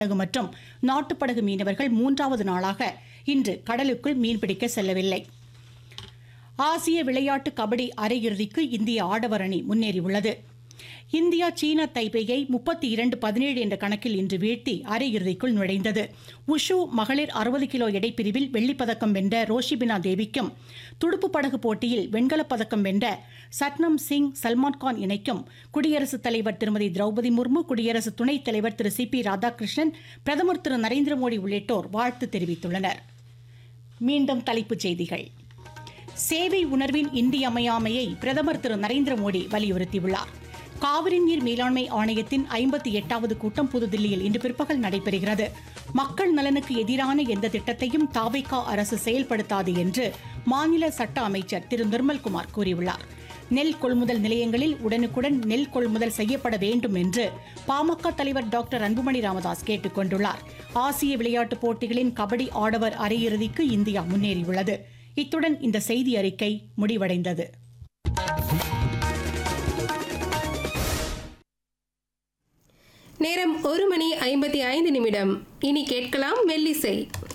படகு மற்றும் நாட்டுப்படகு மீனவர்கள் மூன்றாவது நாளாக இன்று கடலுக்குள் மீன்பிடிக்க செல்லவில்லை ஆசிய விளையாட்டு கபடி அரையிறுதிக்கு இந்திய ஆடவர் அணி முன்னேறியுள்ளது இந்தியா சீனா தைபேயை முப்பத்தி இரண்டு பதினேழு என்ற கணக்கில் இன்று வீழ்த்தி அரையிறுதிக்குள் நுழைந்தது உஷு மகளிர் அறுபது கிலோ எடைப்பிரிவில் வெள்ளிப்பதக்கம் வென்ற ரோஷிபினா தேவிக்கும் துடுப்பு படகு போட்டியில் வெண்கலப் பதக்கம் வென்ற சட்னம் சிங் சல்மான்கான் இணைக்கும் குடியரசுத் தலைவர் திருமதி திரௌபதி முர்மு குடியரசு துணைத் தலைவர் திரு சி பி ராதாகிருஷ்ணன் பிரதமர் திரு நரேந்திர மோடி உள்ளிட்டோர் வாழ்த்து தெரிவித்துள்ளனர் மீண்டும் தலைப்புச் செய்திகள் சேவை உணர்வின் இன்றியமையாமையை பிரதமர் திரு நரேந்திர மோடி வலியுறுத்தியுள்ளார் காவிரி நீர் மேலாண்மை ஆணையத்தின் ஐம்பத்தி எட்டாவது கூட்டம் புதுதில்லியில் இன்று பிற்பகல் நடைபெறுகிறது மக்கள் நலனுக்கு எதிரான எந்த திட்டத்தையும் தாவைக்கா அரசு செயல்படுத்தாது என்று மாநில சட்ட அமைச்சர் திரு நிர்மல்குமார் கூறியுள்ளார் நெல் கொள்முதல் நிலையங்களில் உடனுக்குடன் நெல் கொள்முதல் செய்யப்பட வேண்டும் என்று பாமக தலைவர் டாக்டர் அன்புமணி ராமதாஸ் கேட்டுக் கொண்டுள்ளார் ஆசிய விளையாட்டுப் போட்டிகளின் கபடி ஆடவர் அரையிறுதிக்கு இந்தியா முன்னேறியுள்ளது இத்துடன் இந்த செய்தி அறிக்கை முடிவடைந்தது நேரம் ஒரு மணி ஐம்பத்தி ஐந்து நிமிடம் இனி கேட்கலாம் மெல்லிசை